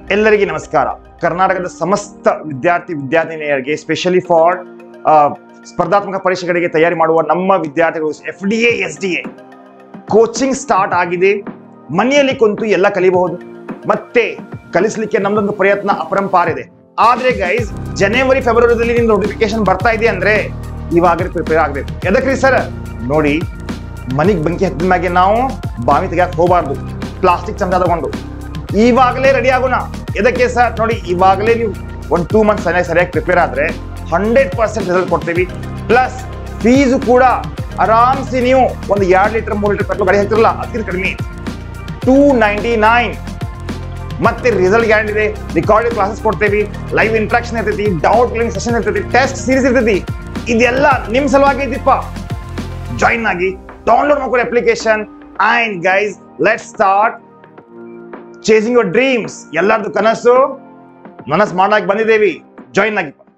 ಎಲ್ಲರಿಗೆ ನಮಸ್ಕಾರ ಕರ್ನಾಟಕದ ಸಮಸ್ತ ವಿದ್ಯಾರ್ಥಿ ವಿದ್ಯಾರ್ಥಿನಿಯರಿಗೆ ಸ್ಪೆಷಲಿ ಫಾರ್ ಸ್ಪರ್ಧಾತ್ಮಕ ಪರೀಕ್ಷೆಗಳಿಗೆ ತಯಾರಿ ಮಾಡುವ ನಮ್ಮ ವಿದ್ಯಾರ್ಥಿಗಳು F D A S D A coaching start ಆಗಿದೆ ಮನೆಯಲ್ಲಿ ಕುಂತು ಎಲ್ಲ ಕಲಿಬಹುದು ಮತ್ತೆ ಕಲಿಸ್ಲಿಕ್ಕೆ ನಮ್ದೊಂದು ಪ್ರಯತ್ನ ಅಪರಂಪಾರ ಇದೆ ಆದ್ರೆ ಗೈಸ್ ಜನವರಿ ಫೆಬ್ರವರಿದಲ್ಲಿ ನಿಮ್ದು ನೋಟಿಫಿಕೇಶನ್ ಬರ್ತಾ ಇದೆ ಅಂದ್ರೆ ಇವಾಗಲೇ ಪ್ರಿಪೇರ್ ಆಗ್ಬೇಕು ಎದಕ್ರಿ ಸರ್ ನೋಡಿ ಮನಿಗ್ ಬೆಂಕಿ ಹತ್ತಿದ ಮ್ಯಾಗೆ ನಾವು ಬಾವಿ ತೆಗಿಯಕ್ ಹೋಗಬಾರ್ದು ಪ್ಲಾಸ್ಟಿಕ್ ಚಮಚ ತಗೊಂಡು ಇವಾಗಲೇ ರೆಡಿ ಆಗೋಣ ಎದಕ್ಕೆ ಸರ್ ನೋಡಿ ಇವಾಗಲೇ ನೀವು ಒಂದು ಟೂ ಮಂತ್ಸ್ ಸರಿಯಾಗಿ ಸರಿಯಾಗಿ ಪ್ರಿಪೇರ್ ಆದ್ರೆ ಹಂಡ್ರೆಡ್ ಪರ್ಸೆಂಟ್ ರಿಸಲ್ಟ್ ಕೊಡ್ತೀವಿ ಪ್ಲಸ್ ಫೀಸು ಕೂಡ ಆರಾಮ್ಸಿ ನೀವು ಒಂದು ಎರಡು ಲೀಟರ್ ಮೂರು ಲೀಟರ್ ಪೆಟ್ರೋಲ್ ಗಾಡಿ ಹಾಕ್ತಿರಲ್ಲ ಅದಕ್ಕಿಂತ ಕಡಿಮೆ ಟೂ ನೈಂಟಿ ನೈನ್ ಮತ್ತೆ ರಿಸಲ್ಟ್ ಗ್ಯಾರಂಟಿ ಇದೆ ರಿಕಾರ್ಡೆಡ್ ಕ್ಲಾಸಸ್ ಕೊಡ್ತೇವಿ ಲೈವ್ ಇಂಟ್ರಾಕ್ಷನ್ ಇರ್ತೈತಿ ಡೌಟ್ ಕ್ಲಿಂಗ್ ಸೆಷನ್ ಇರ್ತೈತಿ ಟೆಸ್ಟ್ ಸೀರೀಸ್ ಇರ್ತೈತಿ ಇದೆಲ್ಲ ನಿಮ್ ಸಲುವಾಗಿ ಐತಿಪ್ಪ ಜಾಯಿನ್ ಆಗಿ ಡೌನ್ಲೋಡ್ ಮಾಡ್ಕೊಳ್ಳಿ application and guys let start chasing your dreams ಎಲ್ಲರದು ಕನಸು ನನಸ್ ಮಾಡಕ್ ಬಂದಿದ್ದೇವಿ ಜಾಯಿನ್ ಆಗಿ